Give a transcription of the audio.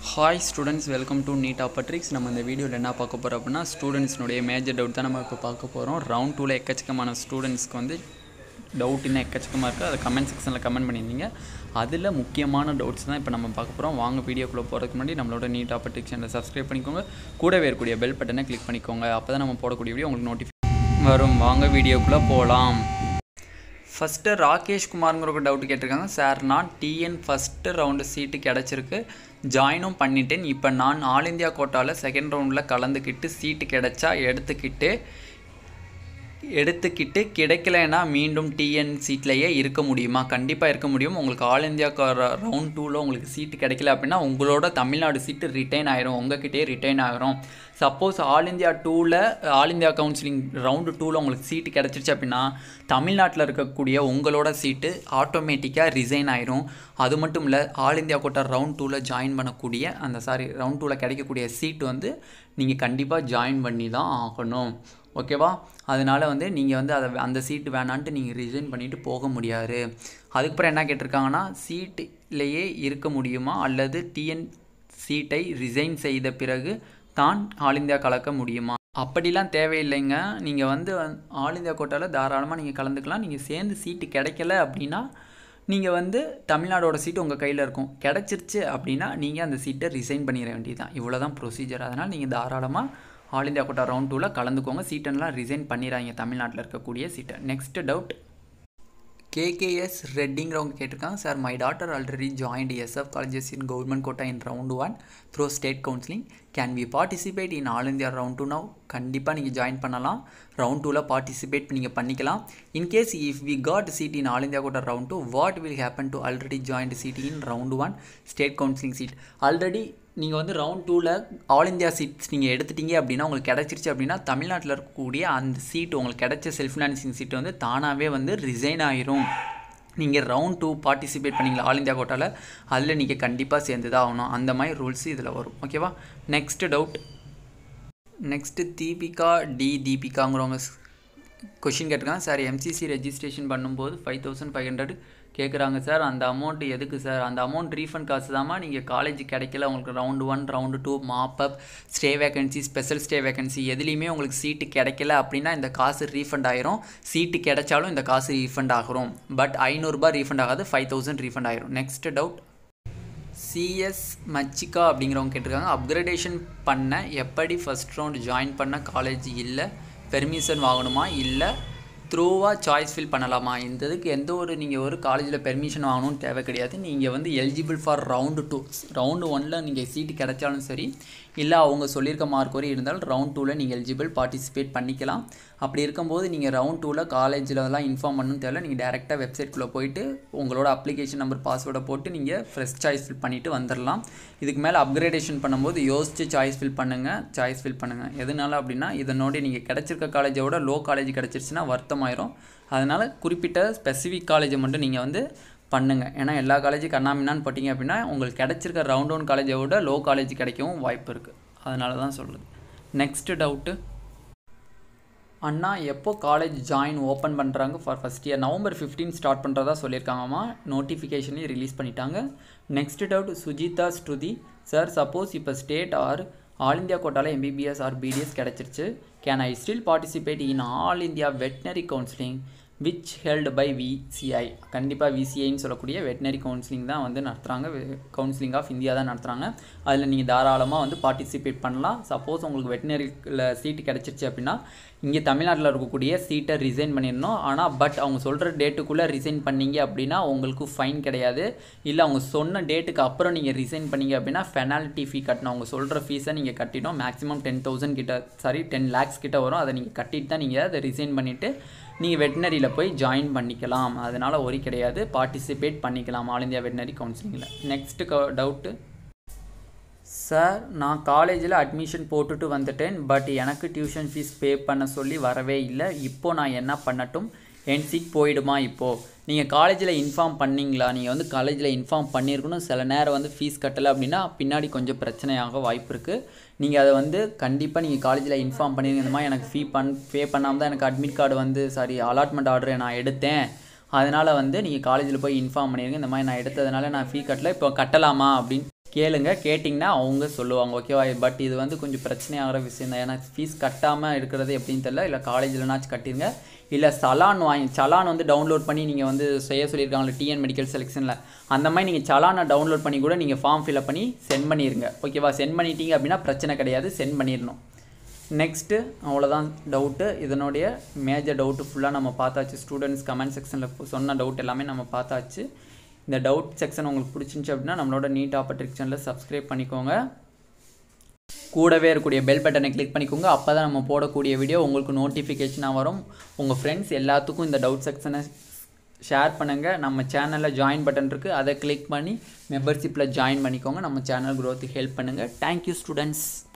hi students welcome to NEET ஆப்பட்ரிக்ஸ் நம்ம இந்த வீடியோவில் என்ன பார்க்க போகிறோம் அப்படின்னா ஸ்டூடெண்ட்ஸ்னுடைய மேஜர் டவுட் தான் நம்ம இப்போ பார்க்க போகிறோம் ரவுண்ட் டூவில் எக்கச்சக்கமான ஸ்டூடெண்ட்ஸ்க்கு வந்து டவுட் இன்னும் எக்கச்சக்கமாக இருக்குது அதை கமெண்ட் செக்ஷனில் கமெண்ட் பண்ணியிருந்தீங்க அதில் முக்கியமான டவுட்ஸ் தான் இப்போ நம்ம பார்க்க போகிறோம் வாங்க வீடியோக்குள்ளே போகிறதுக்கு முன்னாடி நம்மளோட நீட் ஆப்பட்ரிக்ஸ் சேனலை சப்ஸ்கிரைப் பண்ணிக்கோங்க கூடவே இருக்கக்கூடிய பெல் பட்டனை கிளிக் பண்ணிக்கோங்க அப்போ தான் நம்ம போடக்கூடிய வீடியோ உங்களுக்கு நோட்டிஃபை வரும் வாங்க வீடியோக்குள்ளே போகலாம் ஃபஸ்ட்டு ராகேஷ் குமாருங்கிற ஒரு டவுட் கேட்டிருக்காங்க சார் நான் டிஎன் ஃபஸ்ட்டு ரவுண்டு சீட்டு கிடச்சிருக்கு ஜாயினும் பண்ணிட்டேன் இப்போ நான் ஆல் இந்தியா கோட்டாவில் செகண்ட் ரவுண்டில் கலந்துக்கிட்டு சீட்டு கிடச்சா எடுத்துக்கிட்டு எடுத்துக்கிட்டு கிடைக்கலனா மீண்டும் டிஎன் சீட்லேயே இருக்க முடியுமா கண்டிப்பாக இருக்க முடியும் உங்களுக்கு ஆல் இந்தியா ரவுண்ட் டூவில் உங்களுக்கு சீட்டு கிடைக்கல அப்படின்னா உங்களோட தமிழ்நாடு சீட்டு ரிட்டைன் ஆயிரும் உங்ககிட்டயே ரிட்டைன் ஆகிரும் சப்போஸ் ஆல் இந்தியா டூவில் ஆல் இந்தியா கவுன்சிலிங் ரவுண்டு டூவில் உங்களுக்கு சீட்டு கிடச்சிருச்சு அப்படின்னா தமிழ்நாட்டில் இருக்கக்கூடிய உங்களோட சீட்டு ஆட்டோமேட்டிக்காக ரிசைன் ஆயிரும் அது மட்டும் இல்லை ஆல் இந்தியா கோட்டா ரவுண்ட் டூவில் ஜாயின் பண்ணக்கூடிய அந்த சாரி ரவுண்ட் டூவில் கிடைக்கக்கூடிய சீட்டு வந்து நீங்கள் கண்டிப்பாக ஜாயின் பண்ணி தான் ஆகணும் ஓகேவா அதனால் வந்து நீங்கள் வந்து அதை அந்த சீட்டு வேணான்ட்டு நீங்கள் ரிசைன் பண்ணிவிட்டு போக முடியாது அதுக்கப்புறம் என்ன கேட்டிருக்காங்கன்னா சீட்டுலேயே இருக்க முடியுமா அல்லது டிஎன் சீட்டை ரிசைன் செய்த பிறகு தான் ஆல் இந்தியா கலக்க முடியுமா அப்படிலாம் தேவையில்லைங்க நீங்கள் வந்து ஆல் இந்தியா கோட்டாவில் தாராளமாக நீங்கள் கலந்துக்கலாம் நீங்கள் சேர்ந்து சீட்டு கிடைக்கல அப்படின்னா நீங்கள் வந்து தமிழ்நாடோட சீட்டு உங்கள் கையில் இருக்கும் கிடச்சிருச்சு அப்படின்னா நீங்கள் அந்த சீட்டை ரிசைன் பண்ணிட வேண்டியது தான் இவ்வளோ தான் ப்ரொசீஜர் அதனால் நீங்கள் தாராளமாக ஆல் இந்தியா கோட்டா ரவுண்ட் டூவில் கலந்துக்கோங்க சீட்டெல்லாம் ரிசைன் பண்ணிடுறாங்க தமிழ்நாட்டில் இருக்கக்கூடிய சீட்டை நெக்ஸ்ட் டவுட் கேகேஎஸ் ரெட்டிங்கிறவங்க கேட்டிருக்காங்க sir my daughter already joined SF colleges in government quota in round one through state counselling can we participate in all India round two now கண்டிப்பாக நீங்கள் ஜாயின் பண்ணலாம் ரவுண்ட் டூவில் பார்ட்டிசிபேட் நீங்கள் பண்ணிக்கலாம் in case if we got seat in all India quota round two what will happen to already joined seat in round one state counselling seat already நீங்கள் வந்து round டூவில் all India seeds நீங்கள் எடுத்துட்டீங்க அப்படின்னா உங்களுக்கு கிடச்சிருச்சு அப்படின்னா தமிழ்நாட்டில் இருக்கக்கூடிய அந்த சீட் உங்களுக்கு கிடைச்ச செல்ஃப் ஃபினான்சிங் சீட் வந்து தானாகவே வந்து ரிசைன் ஆயிரும் நீங்கள் ரவுண்ட் டூ பார்ட்டிசிபேட் பண்ணீங்களா ஆல் இந்தியா கோட்டாவில் அதில் நீங்கள் கண்டிப்பாக சேர்ந்து தான் ஆகணும் அந்த மாதிரி ரூல்ஸ் இதில் வரும் ஓகேவா next doubt next Deepika D தீபிகாங்கிறவங்க கொஷின் கேட்டிருக்காங்க சார் எம்சிசி ரெஜிஸ்ட்ரேஷன் பண்ணும்போது ஃபைவ் தௌசண்ட் ஃபைவ் ஹண்ட்ரட் கேட்குறாங்க சார் அந்த அமௌண்ட் எதுக்கு சார் அந்த அமௌண்ட் ரீஃபண்ட் காசு தாம்மா நீங்கள் காலேஜ் கிடைக்கல உங்களுக்கு round one round two mop up stray vacancy special stray vacancy எதுலேயுமே உங்களுக்கு சீட்டு கிடைக்கல அப்படின்னா இந்த காசு ரீஃபண்ட் ஆயிரும் சீட்டு கிடைச்சாலும் இந்த காசு ரீஃபண்ட் ஆகிரும் பட் ஐநூறுரூபா ரீஃபண்ட் ஆகாது ஃபைவ் தௌசண்ட் ரீஃபண்ட் ஆயிரும் நெக்ஸ்ட் டவுட் சிஎஸ் மச்சிகா அப்படிங்கிறவங்க கேட்டிருக்காங்க அப்கிரேடேஷன் பண்ண எப்படி ஃபஸ்ட் ரவுண்ட் ஜாயின் பண்ண காலேஜ் இல்லை பெர்மிஷன் வாங்கணுமா இல்லை த்ரூவாக சாய்ஸ் ஃபில் பண்ணலாமா இந்த இதுக்கு எந்த ஒரு நீங்கள் ஒரு காலேஜில் பெர்மிஷன் வாங்கணும்னு தேவை கிடையாது நீங்கள் வந்து eligible for round two round ஒனில் நீங்கள் சீட்டு கிடைச்சாலும் சரி இல்லை அவங்க சொல்லியிருக்க மார்க் வரை இருந்தாலும் ரவுண்ட் டூவில் நீங்கள் எலிஜிபிள் பார்ட்டிசிபேட் பண்ணிக்கலாம் அப்படி இருக்கும்போது நீங்கள் ரவுண்ட் டூவில் காலேஜிலலாம் இன்ஃபார்ம் பண்ணணும் தேவை நீங்கள் டேரெக்டாக வெப்சைட்குள்ளே போயிட்டு உங்களோட அப்ளிகேஷன் நம்பர் பாஸ்வேர்டை போட்டு நீங்கள் ஃப்ரெஷ் சாய்ஸ் ஃபில் பண்ணிவிட்டு வந்துடலாம் இதுக்கு மேலே அப்கிரேடேஷன் பண்ணும்போது யோசித்து சாய்ஸ் ஃபில் பண்ணுங்கள் சாய்ஸ் ஃபில் பண்ணுங்கள் எதனால அப்படின்னா இதனோட நீங்கள் கிடச்சிருக்க காலேஜை விட லோ காலேஜ் கிடச்சிருச்சுன்னா வருத்தமாயிரும் அதனால் குறிப்பிட்ட ஸ்பெசிஃபிக் காலேஜை மட்டும் நீங்கள் வந்து பண்ணுங்கள் ஏன்னா எல்லா காலேஜும் கண்ணாமின்னான்னு போட்டிங்க அப்படின்னா உங்களுக்கு கிடச்சிருக்க ரவுண்ட் ஒன் காலேஜை விட லோ காலேஜ் கிடைக்கவும் வாய்ப்பு இருக்குது அதனால தான் சொல்லுது நெக்ஸ்ட்டு டவுட்டு அண்ணா எப்போ காலேஜ் ஜாயின் ஓப்பன் பண்ணுறாங்க for first year November fifteen start பண்ணுறதா சொல்லியிருக்காங்கம்மா நோட்டிஃபிகேஷனையும் ரிலீஸ் பண்ணிட்டாங்க next doubt Sujitha Shruti sir suppose இப்போ ஸ்டேட் ஆர் ஆல் இந்தியா கோட்டாவில் எம்பிபிஎஸ் ஆர் பிடிஎஸ் கிடச்சிருச்சு can I still participate in all India veterinary counselling which held by VCI கண்டிப்பாக விசிஐன்னு சொல்லக்கூடிய வெட்டினரி கவுன்சிலிங் தான் வந்து நடத்துகிறாங்க கவுன்சிலிங் ஆஃப் இந்தியா தான் நடத்துகிறாங்க அதில் நீங்கள் தாராளமாக வந்து பார்ட்டிசிபேட் பண்ணலாம் சப்போஸ் உங்களுக்கு வெட்டினரியில் சீட்டு கிடச்சிருச்சு அப்படின்னா இங்கே தமிழ்நாட்டில் இருக்கக்கூடிய சீட்டை ரிசைன் பண்ணிடணும் ஆனால் பட் அவங்க சொல்கிற டேட்டுக்குள்ளே ரிசைன் பண்ணீங்க அப்படின்னா உங்களுக்கு ஃபைன் கிடையாது இல்லை அவங்க சொன்ன டேட்டுக்கு அப்புறம் நீங்கள் ரிசைன் பண்ணீங்க அப்படின்னா ஃபெனாலிட்டி ஃபீ கட்டணும் அவங்க சொல்கிற ஃபீஸை நீங்கள் கட்டிடும் மேக்ஸிமம் டென் தௌசண்ட் கிட்ட சாரி டென் லேக்ஸ் கிட்ட வரும் அதை நீங்கள் கட்டிட்டு தான் நீங்கள் அதை ரிசைன் பண்ணிவிட்டு நீங்கள் வெட்டினரியில் போய் ஜாயின் பண்ணிக்கலாம் அதனால் ஒரி கிடையாது பார்ட்டிசிபேட் பண்ணிக்கலாம் ஆல் இந்தியா வெட்டினரி கவுன்சிலிங்கில் நெக்ஸ்ட்டு டவுட்டு சார் நான் காலேஜில் அட்மிஷன் போட்டுட்டு வந்துட்டேன் பட் எனக்கு டியூஷன் ஃபீஸ் பே பண்ண சொல்லி வரவே இல்லை இப்போ நான் என்ன பண்ணட்டும் என் சீட் போயிடுமா இப்போது நீங்கள் காலேஜில் இன்ஃபார்ம் பண்ணிங்களா நீங்கள் வந்து காலேஜில் இன்ஃபார்ம் பண்ணியிருக்கணும் சில நேரம் வந்து ஃபீஸ் கட்டலை அப்படின்னா பின்னாடி கொஞ்சம் பிரச்சனையாக வாய்ப்பு இருக்குது நீங்கள் அதை வந்து கண்டிப்பாக நீங்கள் காலேஜில் இன்ஃபார்ம் பண்ணிருங்க இந்த மாதிரி எனக்கு ஃபீ பண் பே பண்ணாமல் தான் எனக்கு அட்மிட் கார்டு வந்து சாரி அலாட்மெண்ட் ஆர்டர் நான் எடுத்தேன் அதனால் வந்து நீங்கள் காலேஜில் போய் இன்ஃபார்ம் பண்ணிடுங்க இந்த மாதிரி நான் எடுத்ததுனால நான் ஃபீ கட்டல இப்போ கட்டலாமா அப்படின்னு கேளுங்க கேட்டிங்கன்னா அவங்க சொல்லுவாங்க ஓகேவா பட் இது வந்து கொஞ்சம் பிரச்சனையாகிற விஷயம் தான் ஏன்னா ஃபீஸ் கட்டாமல் இருக்கிறது எப்படின்னு தெரியல இல்லை காலேஜில்னாச்சும் கட்டிடுங்க இல்லை சலான் வாங்கி சலான் வந்து டவுன்லோட் பண்ணி நீங்கள் வந்து செய்ய சொல்லியிருக்காங்களே டிஎன் மெடிக்கல் செலெக்ஷனில் அந்த மாதிரி நீங்கள் சலானை டவுன்லோட் பண்ணி கூட நீங்கள் ஃபார்ம் ஃபில்அப் பண்ணி சென்ட் பண்ணிடுங்க ஓகேவா சென்ட் பண்ணிட்டீங்க அப்படின்னா பிரச்சனை கிடையாது சென்ட் பண்ணிடணும் நெக்ஸ்ட்டு அவ்வளோதான் டவுட்டு இதனுடைய மேஜர் டவுட்டு ஃபுல்லாக நம்ம பார்த்தாச்சு ஸ்டூடெண்ட்ஸ் கமெண்ட் செக்ஷனில் சொன்ன டவுட் எல்லாமே நம்ம பார்த்தாச்சு இந்த டவுட் செக்ஷன் உங்களுக்கு பிடிச்சிருந்துச்சு அப்படின்னா நம்மளோட நீட் ஆப்பர்ட்ரிக் சேனலை சப்ஸ்கிரைப் பண்ணிக்கோங்க கூடவே இருக்கக்கூடிய பெல் பட்டனை கிளிக் பண்ணிக்கோங்க அப்போ தான் நம்ம போடக்கூடிய வீடியோ உங்களுக்கு நோட்டிஃபிகேஷனாக வரும் உங்கள் ஃப்ரெண்ட்ஸ் எல்லாத்துக்கும் இந்த டவுட் செக்ஷனை ஷேர் பண்ணுங்கள் நம்ம சேனலில் ஜாயின் பட்டன் இருக்குது அதை கிளிக் பண்ணி மெம்பர்ஷிப்பில் ஜாயின் பண்ணிக்கோங்க நம்ம சேனல் க்ரோத்துக்கு ஹெல்ப் பண்ணுங்கள் தேங்க்யூ ஸ்டூடெண்ட்ஸ்